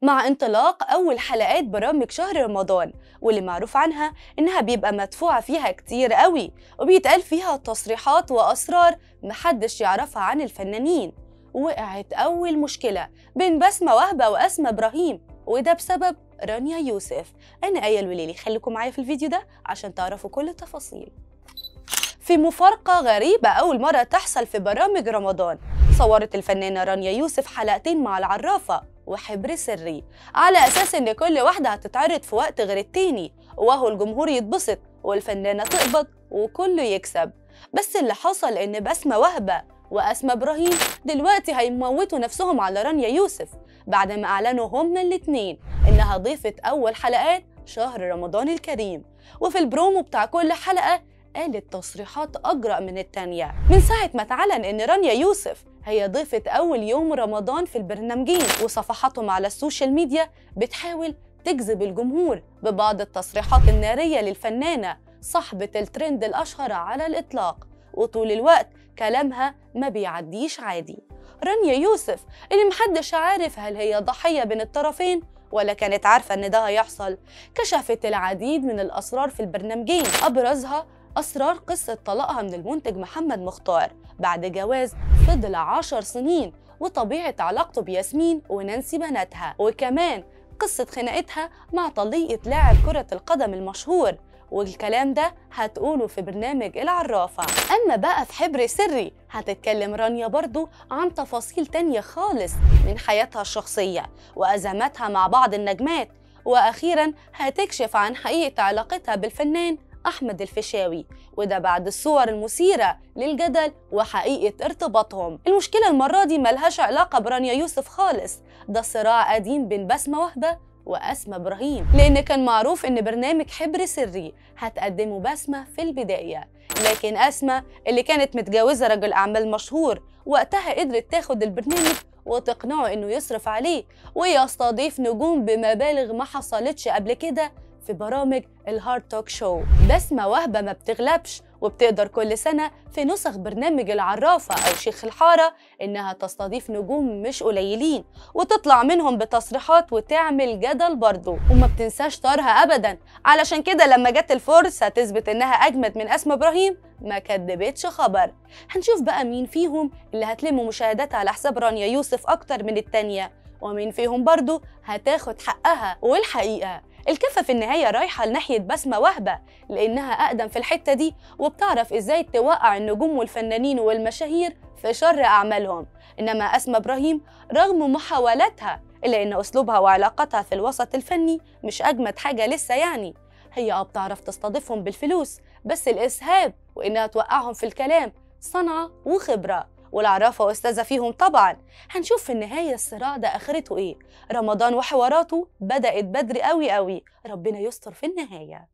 مع انطلاق أول حلقات برامج شهر رمضان واللي معروف عنها إنها بيبقى مدفوعة فيها كتير قوي وبيتقال فيها تصريحات وأسرار محدش يعرفها عن الفنانين وقعت أول مشكلة بين بسمة وهبة وأسماء إبراهيم وده بسبب رانيا يوسف أنا آية الوليلي خليكم معايا في الفيديو ده عشان تعرفوا كل التفاصيل في مفارقة غريبة أول مرة تحصل في برامج رمضان صورت الفنانة رانيا يوسف حلقتين مع العرافة وحبر سري على أساس إن كل واحدة هتتعرض في وقت غير التاني وهو الجمهور يتبسط والفنانة تقبض وكله يكسب بس اللي حصل إن بسمة وهبة وأسماء إبراهيم دلوقتي هيموتوا نفسهم على رانيا يوسف بعد ما أعلنوا هما الاتنين إنها ضيفة أول حلقات شهر رمضان الكريم وفي البرومو بتاع كل حلقة قالت تصريحات أجرأ من التانية من ساعة ما اتعلن إن رانيا يوسف هي ضيفة أول يوم رمضان في البرنامجين وصفحاتهم على السوشيال ميديا بتحاول تجذب الجمهور ببعض التصريحات النارية للفنانة صاحبة الترند الأشهر على الإطلاق وطول الوقت كلامها ما بيعديش عادي رانيا يوسف اللي محدش عارف هل هي ضحية بين الطرفين ولا كانت عارفة إن ده هيحصل كشفت العديد من الأسرار في البرنامجين أبرزها أسرار قصة طلاقها من المنتج محمد مختار بعد جواز فضل عشر سنين وطبيعة علاقته بياسمين ونانسي بناتها وكمان قصة خناقتها مع طليقة لاعب كرة القدم المشهور والكلام ده هتقوله في برنامج العرافة أما بقى في حبر سري هتتكلم رانيا برضو عن تفاصيل تانية خالص من حياتها الشخصية وأزماتها مع بعض النجمات وأخيرا هتكشف عن حقيقة علاقتها بالفنان أحمد الفيشاوي وده بعد الصور المثيرة للجدل وحقيقة ارتباطهم المشكلة المرة دي ملهاش علاقة برانيا يوسف خالص ده صراع قديم بين بسمة وهبة وأسماء إبراهيم لأن كان معروف إن برنامج حبر سري هتقدمه بسمة في البداية لكن أسماء اللي كانت متجوزة رجل أعمال مشهور وقتها قدرت تاخد البرنامج وتقنعه إنه يصرف عليه ويستضيف نجوم بمبالغ ما حصلتش قبل كده في برامج الهارد توك شو بسمة وهبة ما بتغلبش وبتقدر كل سنة في نسخ برنامج العرافة أو شيخ الحارة إنها تستضيف نجوم مش قليلين وتطلع منهم بتصريحات وتعمل جدل برضه وما بتنساش طارها أبدا علشان كده لما جت الفرصة تثبت إنها أجمد من أسماء إبراهيم ما كدبتش خبر هنشوف بقى مين فيهم اللي هتلم مشاهدات على حساب رانيا يوسف أكتر من التانية ومين فيهم برضه هتاخد حقها والحقيقة الكفة في النهاية رايحة لناحية بسمة وهبة لأنها أقدم في الحتة دي وبتعرف إزاي توقع النجوم والفنانين والمشاهير في شر أعمالهم إنما أسماء إبراهيم رغم محاولاتها إلا إن أسلوبها وعلاقتها في الوسط الفني مش أجمد حاجة لسه يعني هي اه بتعرف تستضيفهم بالفلوس بس الإسهاب وإنها توقعهم في الكلام صنعة وخبرة والعرافة وأستاذة فيهم طبعا هنشوف في النهاية الصراع ده آخرته إيه رمضان وحواراته بدأت بدري قوي قوي ربنا يستر في النهاية